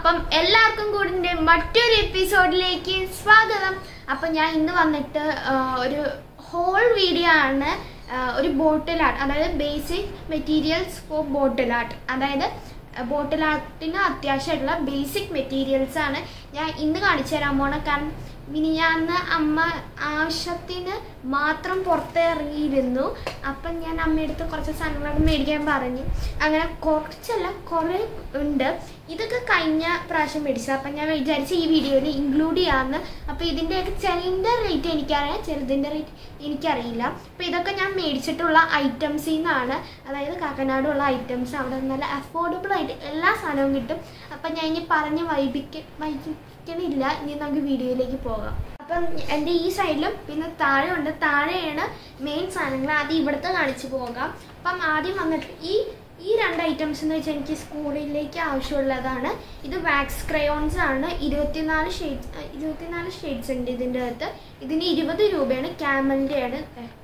അപ്പം എല്ലാവർക്കും കൂടി എൻ്റെ മറ്റൊരു എപ്പിസോഡിലേക്ക് സ്വാഗതം അപ്പം ഞാൻ ഇന്ന് വന്നിട്ട് ആ, ഒരു ഹോൾ വീഡിയോ ആണ് ആ, ഒരു ബോട്ടിൽ ആർട്ട് അതായത് basic materials for bottle art അതായത് ബോട്ടിൽ ആർട്ടിന് അത്യാവശ്യമായിട്ടുള്ള ബേസിക് മെറ്റീരിയൽസ് ആണ് ഞാൻ ഇന്ന് കാണിച്ചു തരാൻ പോണ കാരണം മിനിഞ്ഞാന്ന് അമ്മ ആവശ്യത്തിന് മാത്രം പുറത്തിറങ്ങിയിരുന്നു അപ്പം ഞാൻ അമ്മയടുത്ത് കുറച്ച് സാധനങ്ങളൊക്കെ മേടിക്കാൻ പറഞ്ഞു അങ്ങനെ കുറച്ചല്ല കുറേ ഉണ്ട് ഇതൊക്കെ കഴിഞ്ഞ പ്രാവശ്യം മേടിച്ചത് അപ്പം ഞാൻ വിചാരിച്ച ഈ വീഡിയോയിൽ ഇൻക്ലൂഡ് ചെയ്യാമെന്ന് അപ്പോൾ ഇതിൻ്റെയൊക്കെ ചിലതിൻ്റെ റേറ്റ് എനിക്കറിയാം ചിലതിൻ്റെ റേറ്റ് എനിക്കറിയില്ല അപ്പോൾ ഇതൊക്കെ ഞാൻ മേടിച്ചിട്ടുള്ള ഐറ്റംസിൽ നിന്നാണ് അതായത് കാക്കനാടുള്ള ഐറ്റംസ് അവിടെ നല്ല അഫോർഡബിൾ ആയിട്ട് എല്ലാ സാധനവും കിട്ടും അപ്പം ഞാൻ ഇനി പറഞ്ഞ് വൈബിക്ക വൈബിക്കണില്ല ഇനി നമുക്ക് വീഡിയോയിലേക്ക് പോകാം അപ്പം എൻ്റെ ഈ സൈഡിലും പിന്നെ താഴെ ഉണ്ട് താഴെയാണ് മെയിൻ സാധനങ്ങൾ ആദ്യം ഇവിടുത്തെ കാണിച്ചു പോകാം അപ്പം ആദ്യം വന്നിട്ട് ഈ ഈ രണ്ട് ഐറ്റംസ് എന്ന് വെച്ചാൽ എനിക്ക് സ്കൂളിലേക്ക് ആവശ്യമുള്ളതാണ് ഇത് വാക്സ് ക്രയോൺസ് ആണ് ഇരുപത്തിനാല് ഷെയ്ഡ്സ് ഇരുപത്തിനാല് ഷെയ്ഡ്സ് ഉണ്ട് ഇതിൻ്റെ അകത്ത് ഇതിന് ഇരുപത് രൂപയാണ് ക്യാമലിൻ്റെ ആണ്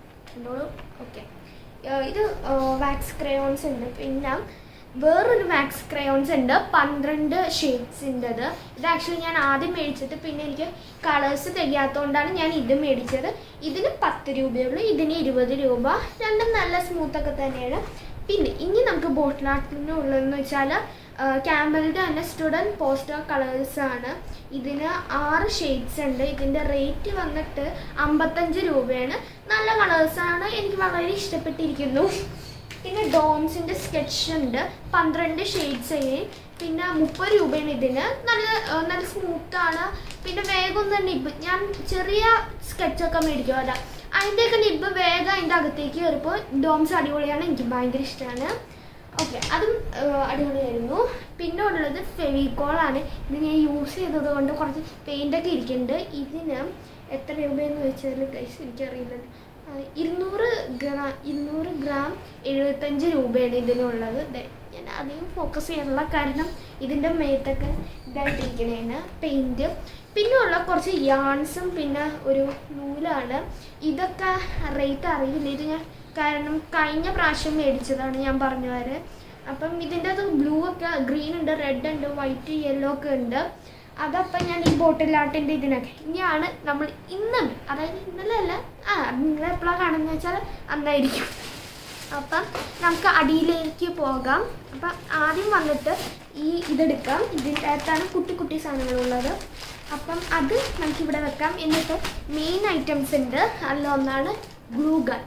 ഓക്കെ ഇത് വാക്സ് ക്രയോൺസ് ഉണ്ട് പിന്നെ വേറൊരു വാക്സ് ക്രയോൺസ് ഉണ്ട് പന്ത്രണ്ട് ഷെയ്ഡ്സിൻ്റെത് ഇത് ആക്ച്വലി ഞാൻ ആദ്യം മേടിച്ചത് പിന്നെ എനിക്ക് കളേഴ്സ് തികയാത്തതുകൊണ്ടാണ് ഞാൻ ഇത് മേടിച്ചത് ഇതിന് പത്ത് രൂപയുള്ളൂ ഇതിന് ഇരുപത് രൂപ രണ്ടും നല്ല സ്മൂത്തൊക്കെ തന്നെയാണ് പിന്നെ ഇനി നമുക്ക് ബോട്ടിൽ ആർട്ടിന് ഉള്ളതെന്ന് വെച്ചാൽ ക്യാമ്പലിൻ്റെ തന്നെ സ്റ്റുഡൻറ്റ് പോസ്റ്റർ കളേഴ്സ് ആണ് ഇതിന് ആറ് ഷെയ്ഡ്സ് ഉണ്ട് ഇതിൻ്റെ റേറ്റ് വന്നിട്ട് അമ്പത്തഞ്ച് രൂപയാണ് നല്ല കളേഴ്സാണ് എനിക്ക് വളരെ ഇഷ്ടപ്പെട്ടിരിക്കുന്നു പിന്നെ ഡോംസിൻ്റെ സ്കെച്ച് ഉണ്ട് പന്ത്രണ്ട് ഷെയ്ഡ്സ് പിന്നെ മുപ്പത് രൂപയാണ് ഇതിന് നല്ല ആ, നല്ല സ്മൂത്താണ് പിന്നെ വേഗം ഒന്ന് നിബ് ഞാൻ ചെറിയ സ്കെച്ചൊക്കെ മേടിക്കും അല്ല അതിൻ്റെയൊക്കെ നിബ് വേഗം അതിൻ്റെ അകത്തേക്ക് കയറിപ്പോൾ ഡോംസ് അടിപൊളിയാണ് എനിക്ക് ഭയങ്കര ഇഷ്ടമാണ് ഓക്കെ അതും ആ, അടിപൊളിയായിരുന്നു പിന്നെ ഉള്ളത് ഫെവിക്കോളാണ് ഇത് ഞാൻ യൂസ് ചെയ്തത് കൊണ്ട് കുറച്ച് പെയിൻ്റൊക്കെ ഇരിക്കുന്നുണ്ട് ഇതിന് എത്ര രൂപയെന്ന് വെച്ചാൽ ഗൈസ് എനിക്കറിയില്ല ആ, ഇരുന്നൂറ് ഗ്രാം ഇരുന്നൂറ് ഗ്രാം എഴുപത്തഞ്ച് രൂപയാണ് ഇതിനുള്ളത് ദേ, ഞാൻ അധികം ഫോക്കസ് ചെയ്യാനുള്ള കാരണം ഇതിൻ്റെ മേത്തൊക്കെ ഇതായിട്ടിരിക്കണേന് പെയിൻറ്റ് പിന്നെ ഉള്ള കുറച്ച് യാൺസും പിന്നെ ഒരു നൂലാണ് ഇതൊക്കെ റേറ്റ് അറിയില്ല ഇത് ഞാൻ കാരണം കഴിഞ്ഞ പ്രാവശ്യം മേടിച്ചതാണ് ഞാൻ പറഞ്ഞു വരെ അപ്പം ഇതിൻ്റെ അത് ബ്ലൂ ഒക്കെ ഗ്രീൻ ഉണ്ട് റെഡ് ഉണ്ട് വൈറ്റ് യെല്ലോ ഒക്കെ ഉണ്ട് അതപ്പം ഞാൻ ഈ ബോട്ടിലാട്ടിൻ്റെ ഇതിനൊക്കെ ഇനിയാണ് നമ്മൾ ഇന്ന് അതായത് ഇന്നലെ അല്ല ആ നിങ്ങൾ എപ്പോഴാണ് കാണുന്നത് വെച്ചാൽ അന്നായിരിക്കും അപ്പം നമുക്ക് അടിയിലേക്ക് പോകാം അപ്പം ആദ്യം വന്നിട്ട് ഈ ഇതെടുക്കാം ഇതിൻ്റെ അകത്താണ് കുട്ടി കുട്ടി സാധനങ്ങളുള്ളത് അപ്പം അത് നമുക്കിവിടെ വെക്കാം എന്നിട്ട് മെയിൻ ഐറ്റംസ് ഉണ്ട് അതിലൊന്നാണ് ഗ്ലൂ ഗൺ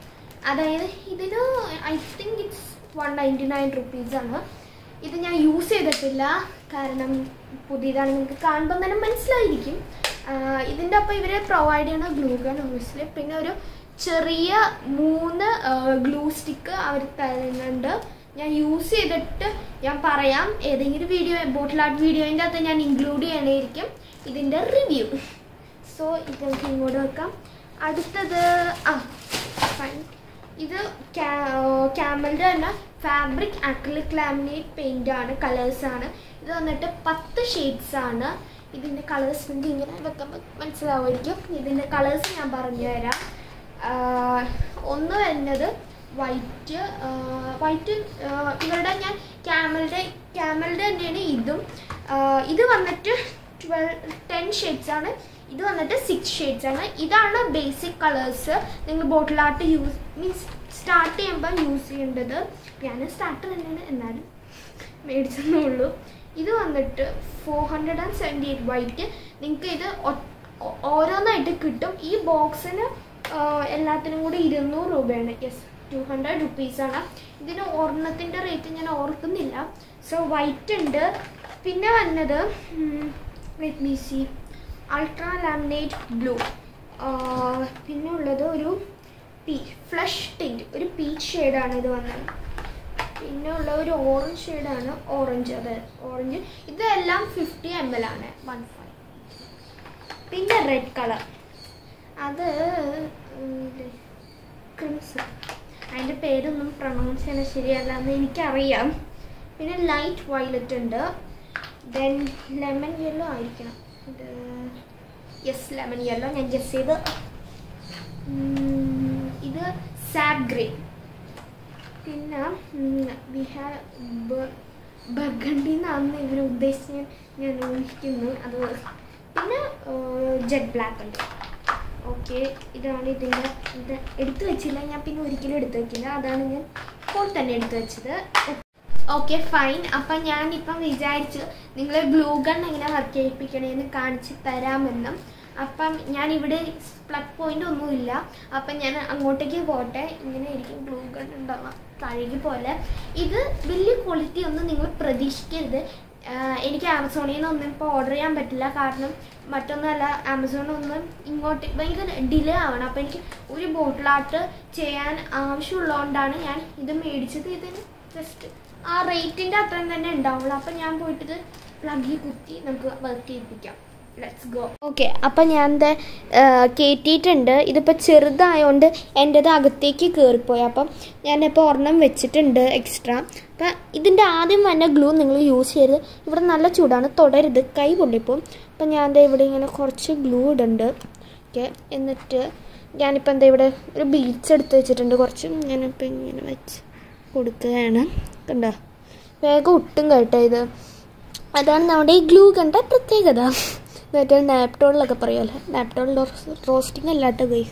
അതായത് ഇതിന് I think it's one ninety nine റുപ്പീസാണ് ഇത് ഞാൻ യൂസ് ചെയ്തിട്ടില്ല കാരണം പുതിയതാണ് നിങ്ങൾക്ക് കാണുമ്പോൾ തന്നെ മനസ്സിലായിരിക്കും ആഹ് ഇതിൻ്റെ ഒപ്പം ഇവർ പ്രൊവൈഡ് ചെയ്യണ ഗ്ലൂ ഗൺ ഓബിയസ്ലി പിന്നെ ഒരു ചെറിയ മൂന്ന് ഗ്ലൂ സ്റ്റിക്ക് അവർ തരുന്നുണ്ട് ഞാൻ യൂസ് ചെയ്തിട്ട് ഞാൻ പറയാം ഏതെങ്കിലും വീഡിയോ ബോട്ടിൽ ആർട്ട് വീഡിയോൻ്റെ അകത്ത് ഞാൻ ഇൻക്ലൂഡ് ചെയ്യണമായിരിക്കും ഇതിൻ്റെ റിവ്യൂ സോ ഇത് നമുക്ക് ഇങ്ങോട്ട് വെക്കാം അടുത്തത് ആ ഫൈൻ ഇത് ക്യാമലിൻ്റെ തന്നെ ഫാബ്രിക് അക്രിലിക് ലാമിനേറ്റ് പെയിൻ്റ് ആണ് കളേഴ്സ് ആണ് ഇത് വന്നിട്ട് പത്ത് ഷെയ്ഡ്സ് ആണ് ഇതിൻ്റെ കളേഴ്സ് നിങ്ങൾക്ക് ഇങ്ങനെ വെക്കുമ്പോൾ മനസ്സിലാവുമായിരിക്കും ഇതിൻ്റെ കളേഴ്സ് ഞാൻ പറഞ്ഞു തരാം ആഹ് ഒന്ന് വരുന്നത് വൈറ്റ് വൈറ്റ് ഇവരുടെ ഞാൻ ക്യാമലിൻ്റെ ക്യാമലിൻ്റെ തന്നെയാണ് ഇതും ആഹ് ഇത് വന്നിട്ട് ട്വൽവ് ടെൻ ഷെയ്ഡ്സ് ആണ് ഇത് വന്നിട്ട് സിക്സ് ഷെയ്ഡ്സ് ആണ് ഇതാണ് ബേസിക് കളേഴ്സ് നിങ്ങൾ bottle art use means start ചെയ്യുമ്പോൾ യൂസ് ചെയ്യേണ്ടത് ഞാൻ സ്റ്റാർട്ട് തന്നെയാണ് എന്നാലും മേടിച്ചെന്നേ ഉള്ളൂ ഇത് വന്നിട്ട് four hundred and seventy eight white നിങ്ങൾക്ക് ഇത് ഒ- ഓ- ഓരോന്നായിട്ട് കിട്ടും ഈ ബോക്സിന് എല്ലാത്തിനും കൂടി ഇരുന്നൂറ് രൂപയാണ് യെസ് ടു ഹൺഡ്രഡ് റുപ്പീസാണ് ഇതിന് ഒരെണ്ണത്തിൻ്റെ റേറ്റ് ഞാൻ ഓർക്കുന്നില്ല സോ വൈറ്റ് ഉണ്ട് പിന്നെ വന്നത് let me see ultra laminate blue പിന്നെ ഉള്ളത് ഒരു പീ ഫ്ലഷ് ടിൻറ്റ് ഒരു പീച്ച് ഷെയ്ഡാണ് ഇത് വന്നത് പിന്നെ ഉള്ള ഒരു ഓറഞ്ച് ഷെയ്ഡാണ് ഓറഞ്ച് അതെ ഓറഞ്ച് ഇതെല്ലാം ഫിഫ്റ്റി എം എൽ ആണ് വൺ ഫൈവ് പിന്നെ റെഡ് കളർ അത് ക്രിംസൺ അതിൻ്റെ പേരൊന്നും പ്രൊണൗൺസ് ചെയ്യാൻ ശരിയല്ല എന്ന് എനിക്കറിയാം പിന്നെ ലൈറ്റ് വയലറ്റ് ഉണ്ട് ദെൻ ലെമൺ യെല്ലോ ആയിരിക്കണം ഇത് യെസ് ലെമൺ യെല്ലോ ഞാൻ ഗസ് ചെയ്ത് ഉം, ഇത് സാബ് ഗ്രേ പിന്നെ വി ഹാവ് ബർഗണ്ടി എന്നാണെന്ന് ഇവർ ഉദ്ദേശിച്ച് ഞാൻ ഞാൻ ഊഹിക്കുന്നു അത് പിന്നെ ജെറ്റ് ബ്ലാക്ക് ഉണ്ട് ഓക്കെ ഇതാണ് ഇതിൻ്റെ ഇത് എടുത്തു വെച്ചില്ല ഞാൻ പിന്നെ ഒരിക്കലും എടുത്തു വെക്കില്ല അതാണ് ഞാൻ ഇപ്പോൾ തന്നെ എടുത്തു വെച്ചത് ഓക്കെ ഫൈൻ അപ്പം ഞാനിപ്പം വിചാരിച്ചു നിങ്ങൾ ഗ്ലൂ ഗൺ എങ്ങനെ വർക്ക് ചെയ്യിപ്പിക്കണേന്ന് കാണിച്ച് തരാമെന്നും അപ്പം ഞാൻ ഇവിടെ പ്ലഗ് പോയിന്റ് ഒന്നുമില്ല അപ്പം ഞാൻ അങ്ങോട്ടേക്ക് പോട്ടെ ഇങ്ങനെ ഇരിക്കും ഗ്ലൂ ഗൺ ഉണ്ടാവാം കഴുകി പോലെ ഇത് വലിയ ക്വാളിറ്റി ഒന്നും നിങ്ങൾ പ്രതീക്ഷിക്കരുത് ആഹ് എനിക്ക് ആമസോണിൽ നിന്നൊന്നും ഇപ്പോൾ ഓർഡർ ചെയ്യാൻ പറ്റില്ല കാരണം മറ്റൊന്നുമല്ല ആമസോണൊന്നും ഇങ്ങോട്ട് ഭയങ്കര ഡിലേ ആവണം അപ്പോൾ എനിക്ക് ഒരു ബോട്ടിൽ ആർട്ട് ചെയ്യാൻ ആവശ്യമുള്ളതുകൊണ്ടാണ് ഞാൻ ഇത് മേടിച്ചത് ഇതിന് ജസ്റ്റ് ആ റേറ്റിൻ്റെ അത്രയും തന്നെ ഉണ്ടാവുള്ളൂ അപ്പം ഞാൻ പോയിട്ടിത് പ്ലഗിൽ കുത്തി നമുക്ക് വർക്ക് ചെയ്യിപ്പിക്കാം ലെറ്റ്സ് ഗോ ഓക്കെ അപ്പം ഞാൻ ഇത് കയറ്റിയിട്ടുണ്ട് ഇതിപ്പോൾ ചെറുതായതുകൊണ്ട് എൻ്റെത് അകത്തേക്ക് കയറിപ്പോയി അപ്പം ഞാനിപ്പോൾ ഒരെണ്ണം വെച്ചിട്ടുണ്ട് എക്സ്ട്രാ അപ്പം ഇതിൻ്റെ ആദ്യം വന്ന ഗ്ലൂ നിങ്ങൾ യൂസ് ചെയ്യരുത് ഇവിടെ നല്ല ചൂടാണ് തുടരുത് കൈ പൊള്ളിപ്പോവും അപ്പം ഞാൻ ദേ ഇവിടെ ഇങ്ങനെ കുറച്ച് ഗ്ലൂ ഇടുന്നുണ്ട് ഓക്കെ എന്നിട്ട് ഞാനിപ്പോൾ എന്താ ഇവിടെ ഒരു ബീഡ്സ് എടുത്ത് വെച്ചിട്ടുണ്ട് കുറച്ച് ഞാനിപ്പോൾ ഇങ്ങനെ വെച്ച് കൊടുക്കുകയാണ് കണ്ടോ വേഗം ഒട്ടും കേട്ടോ ഇത് അതാണ് നമ്മുടെ ഈ ഗ്ലൂ കണ്ട പ്രത്യേകത മറ്റേ നാപ്റ്റോളിലൊക്കെ പറയുമല്ലോ നാപ്റ്റോൾ റോസ്റ്റിംഗ് അല്ലാട്ടോ ഗൈസ്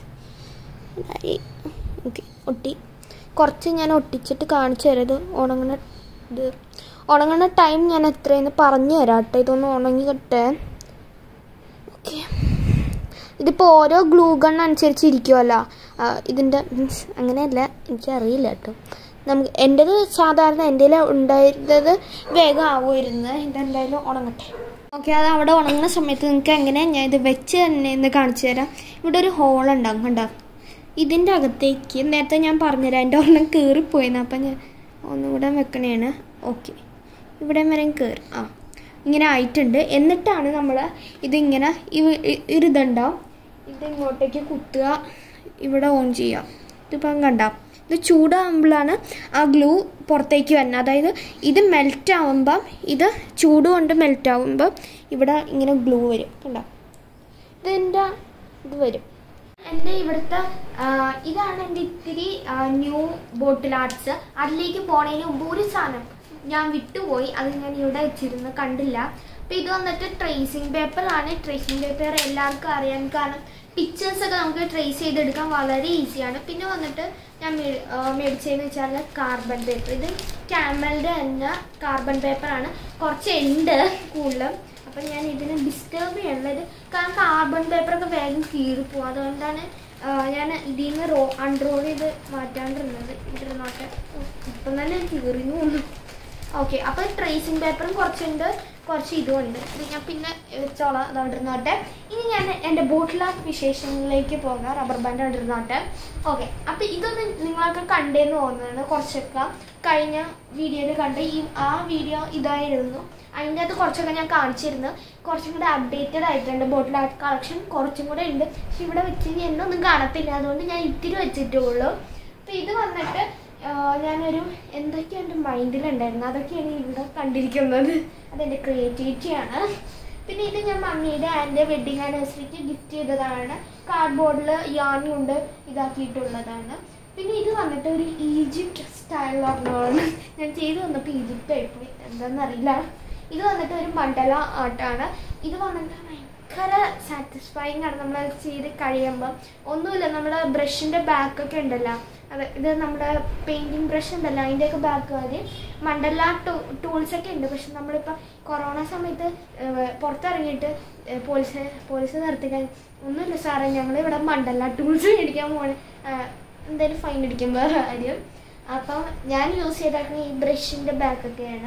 ഓക്കെ ഒട്ടി കുറച്ച് ഞാൻ ഒട്ടിച്ചിട്ട് കാണിച്ചു തരാം ഇത് ഉണങ്ങണ ഇത് ഉണങ്ങണ ടൈം ഞാൻ എത്രയെന്ന് പറഞ്ഞു തരാം കേട്ടോ ഇതൊന്ന് ഉണങ്ങി കിട്ടേ ഓക്കെ ഇതിപ്പോൾ ഓരോ ഗ്ലൂ ഗൺ അനുസരിച്ച് ഇരിക്കുമല്ലോ ഇതിൻ്റെ മീൻസ് അങ്ങനെയല്ല എനിക്കറിയില്ല കേട്ടോ നമുക്ക് എൻ്റെത് സാധാരണ എൻ്റെ ഉണ്ടായിരുന്നത് വേഗം ആവുമായിരുന്നു ഇതെന്തായാലും ഉണങ്ങട്ടെ ഓക്കെ അത് അവിടെ ഉണങ്ങുന്ന സമയത്ത് നിങ്ങൾക്ക് എങ്ങനെ ഞാൻ ഇത് വെച്ച് തന്നെ എന്ന് കാണിച്ചു തരാം ഇവിടെ ഒരു ഹോൾ ഉണ്ടാകും കണ്ടോ ഇതിൻ്റെ അകത്തേക്ക് നേരത്തെ ഞാൻ പറഞ്ഞുതരാം എൻ്റെ ഒരെണ്ണം കയറിപ്പോയിന്ന് അപ്പം ഞാൻ ഒന്നുകൂടെ വെക്കണേണ് ഓക്കെ ഇവിടെ വരെ കയറി ആ ഇങ്ങനെ ആയിട്ടുണ്ട് എന്നിട്ടാണ് നമ്മൾ ഇതിങ്ങനെ ഇവ- ഇ- ഒരിതുണ്ടാവും ഇത് ഇങ്ങോട്ടേക്ക് കുത്തുക ഇവിടെ ഓൺ ചെയ്യുക ഇതിപ്പം കണ്ട ഇത് ചൂടാകുമ്പോഴാണ് ആ ഗ്ലൂ പുറത്തേക്ക് വരുന്നത് അതായത് ഇത് മെൽറ്റ് ആവുമ്പം ഇത് ചൂട് കൊണ്ട് മെൽറ്റ് ആവുമ്പം ഇവിടെ ഇങ്ങനെ ഗ്ലൂ വരും കണ്ടോ ഇതിൻ്റെ ഇത് വരും എൻ്റെ ഇവിടുത്തെ ആ, ഇതാണ് എൻ്റെ ഇത്തിരി ന്യൂ ബോട്ടിൽ ആർട്സ് അതിലേക്ക് പോണതിന് മുമ്പ് ഒരു സാധനം ഞാൻ വിട്ടുപോയി അത് ഞാൻ ഇവിടെ വെച്ചിരുന്നു കണ്ടില്ല അപ്പം ഇത് വന്നിട്ട് ട്രേസിങ് പേപ്പറാണ് ട്രേസിങ് പേപ്പർ എല്ലാവർക്കും അറിയാം കാരണം പിക്ചേഴ്സ് ഒക്കെ നമുക്ക് ട്രേസ് ചെയ്തെടുക്കാൻ വളരെ ഈസിയാണ് പിന്നെ വന്നിട്ട് ഞാൻ മേ- ആ, മേടിച്ചതെന്ന് വെച്ചാൽ കാർബൺ പേപ്പർ ഇത് ക്യാമലിൻ്റെ തന്നെ കാർബൺ പേപ്പറാണ് കുറച്ച് ഉണ്ട് കൂടുതലും അപ്പം ഞാൻ ഇതിനെ ഡിസ്റ്റർബ് ചെയ്യണത് കാരണം കാർബൺ പേപ്പറൊക്കെ വേഗം കീറിപ്പോവും അതുകൊണ്ടാണ് ആ, ഞാൻ ഇതിൽ നിന്ന് റോ അൺറോൾ ചെയ്ത് മാറ്റാണ്ടിരുന്നത് ഇതിരുന്നോട്ടെ ഇപ്പം തന്നെ കീറിഞ്ഞു ഓക്കെ അപ്പോൾ ട്രേസിങ് പേപ്പറും കുറച്ചുണ്ട് കുറച്ച് ഇതുമുണ്ട് ഇത് ഞാൻ പിന്നെ വെച്ചോളാം അത് അവിടെ ഇരുന്നോട്ടെ ഇനി ഞാൻ എൻ്റെ ബോട്ടിൽ ആർട്ട് വിശേഷങ്ങളിലേക്ക് പോകാം റബ്ബർ ബാൻഡ് അവിടെ ഇരുന്നോട്ടെ ഓക്കെ അപ്പോൾ ഇതൊന്ന് നിങ്ങളൊക്കെ കണ്ടേന്ന് തോന്നുന്നത് കുറച്ചൊക്കെ കഴിഞ്ഞ വീഡിയോയിൽ കണ്ട ഈ ആ വീഡിയോ ഇതായിരുന്നു അതിൻ്റെ അകത്ത് കുറച്ചൊക്കെ ഞാൻ കാണിച്ചിരുന്നു കുറച്ചും കൂടെ അപ്ഡേറ്റഡ് ആയിട്ടുണ്ട് ബോട്ടിൽ ആർട്ട് കളക്ഷൻ കുറച്ചും കൂടെ ഉണ്ട് പക്ഷെ ഇവിടെ വെച്ച് കഴിഞ്ഞാൽ എന്നൊന്നും കാണത്തില്ല അതുകൊണ്ട് ഞാൻ ഇത്തിരി വെച്ചിട്ടേ ഉള്ളൂ അപ്പോൾ ഇത് വന്നിട്ട് ആഹ് ഞാനൊരു എന്തൊക്കെയോ എൻ്റെ മൈൻഡിലുണ്ടായിരുന്നു അതൊക്കെയാണ് ഇവിടെ കണ്ടിരിക്കുന്നത് അതെൻ്റെ ക്രിയേറ്റിവിറ്റിയാണ് പിന്നെ ഇത് ഞാൻ മമ്മിയുടെ എൻ്റെ വെഡിങ് ആനിവേഴ്സറിക്ക് ഗിഫ്റ്റ് ചെയ്തതാണ് കാർഡ്ബോർഡിൽ യാൺ കൊണ്ട് ഇതാക്കിയിട്ടുള്ളതാണ് പിന്നെ ഇത് വന്നിട്ട് ഒരു ഈജിപ്റ്റ് സ്റ്റൈൽ പറഞ്ഞതാണ് ഞാൻ ചെയ്തു വന്നപ്പോൾ ഈജിപ്റ്റ് ആയിപ്പോയി എന്താണെന്നറിയില്ല ഇത് വന്നിട്ട് ഒരു മണ്ഡല ആർട്ടാണ് ഇത് വന്നിട്ട് ഭയങ്കര സാറ്റിസ്ഫൈങ് ആണ് നമ്മൾ ചെയ്ത് കഴിയുമ്പോൾ ഒന്നുമില്ല നമ്മുടെ ബ്രഷിൻ്റെ ബാക്കൊക്കെ ഉണ്ടല്ലോ അത് ഇത് നമ്മുടെ പെയിൻറ്റിങ് ബ്രഷ് ഉണ്ടല്ലോ അതിൻ്റെയൊക്കെ ബാക്ക് വരെ മണ്ഡല ടൂ ടൂൾസ് ഒക്കെ ഉണ്ട് പക്ഷെ നമ്മളിപ്പോൾ കൊറോണ സമയത്ത് ഏഹ്, പുറത്തിറങ്ങിയിട്ട് ഏഹ്, പോലീസ് പോലീസ് നിർത്തിക്കാൻ ഒന്നുമില്ല സാറേ ഞങ്ങൾ ഇവിടെ മണ്ഡല ടൂൾസ് മേടിക്കാൻ പോകണേ എന്തായാലും ഫൈൻ അടിക്കുമ്പോൾ കാര്യം അപ്പം ഞാൻ യൂസ് ചെയ്തേക്കുന്ന ഈ ബ്രഷിൻ്റെ ബാക്കൊക്കെയാണ്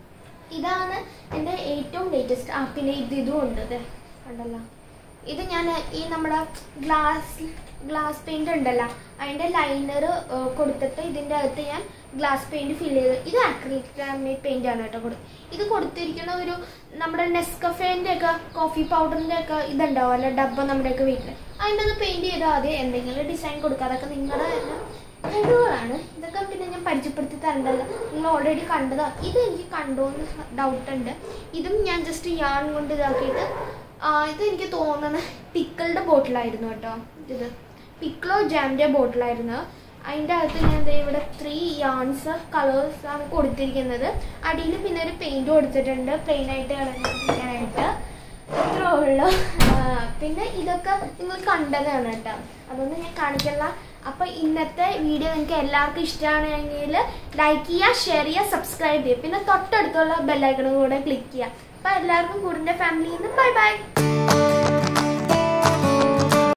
ഇതാണ് എൻ്റെ ഏറ്റവും ലേറ്റസ്റ്റ് ആ പിന്നെ ഇത് ഇതും ഉണ്ട് ഇത് കണ്ടല്ലോ ഇത് ഞാൻ ഈ നമ്മുടെ ഗ്ലാസ് ഗ്ലാസ് പെയിന്റ് ഉണ്ടല്ലോ അതിൻ്റെ ലൈനർ കൊടുത്തിട്ട് ഇതിൻ്റെ അകത്ത് ഞാൻ ഗ്ലാസ് പെയിന്റ് ഫിൽ ചെയ്ത് ഇത് ആക്രിലിക് ലാമിനേറ്റ് പെയിന്റ് ആണ് കേട്ടോ കൊടു ഇത് കൊടുത്തിരിക്കുന്ന ഒരു നമ്മുടെ നെസ്കഫേൻ്റെ ഒക്കെ കോഫി പൗഡറിൻ്റെ ഒക്കെ ഇതുണ്ടാവുമല്ലോ ഡബ്ബ നമ്മുടെയൊക്കെ വീട്ടിൽ അതിൻ്റെ അത് പെയിന്റ് ചെയ്താൽ മതി എന്തെങ്കിലും ഡിസൈൻ കൊടുക്കുക അതൊക്കെ നിങ്ങളുടെ തന്നെ കഴിവുകളാണ് ഇതൊക്കെ പിന്നെ ഞാൻ പരിചയപ്പെടുത്തി തരണ്ടല്ലോ നിങ്ങൾ ഓൾറെഡി കണ്ടതാ ഇത് എനിക്ക് കണ്ടോന്ന് ഡൗട്ട് ഉണ്ട് ഇതും ഞാൻ ജസ്റ്റ് യാൺ കൊണ്ട് ഇതാക്കിയിട്ട് ആ, ഇത് എനിക്ക് തോന്നുന്നത് പിക്കിളുടെ ബോട്ടിലായിരുന്നു കേട്ടോ ഇത് പിക്കിളോ ജാമിൻ്റെ ബോട്ടിലായിരുന്നു അതിൻ്റെ അകത്ത് ഞാൻ ദേ ഇവിടെ ത്രീ യാൺസ് കളേഴ്സ് ആണ് കൊടുത്തിരിക്കുന്നത് അടിയിൽ പിന്നെ ഒരു പെയിന്റ് കൊടുത്തിട്ടുണ്ട് പ്ലെയിൻ ആയിട്ട് കിടക്കാനായിട്ട് ഇത്രേ ഉള്ളൂ ആ, പിന്നെ ഇതൊക്കെ നിങ്ങൾ കണ്ടതാണ് കേട്ടോ അതൊന്നും ഞാൻ കാണിക്കല്ല അപ്പൊ ഇന്നത്തെ വീഡിയോ നിങ്ങൾക്ക് എല്ലാവർക്കും ഇഷ്ടമാണെങ്കിൽ ലൈക്ക് ചെയ്യുക ഷെയർ ചെയ്യുക സബ്സ്ക്രൈബ് ചെയ്യുക പിന്നെ തൊട്ടടുത്തുള്ള ബെല്ലൈക്കണും കൂടെ ക്ലിക്ക് ചെയ്യുക അപ്പൊ എല്ലാവർക്കും കൂടിന്റെ ഫാമിലിയിൽ നിന്ന് ബൈ ബൈ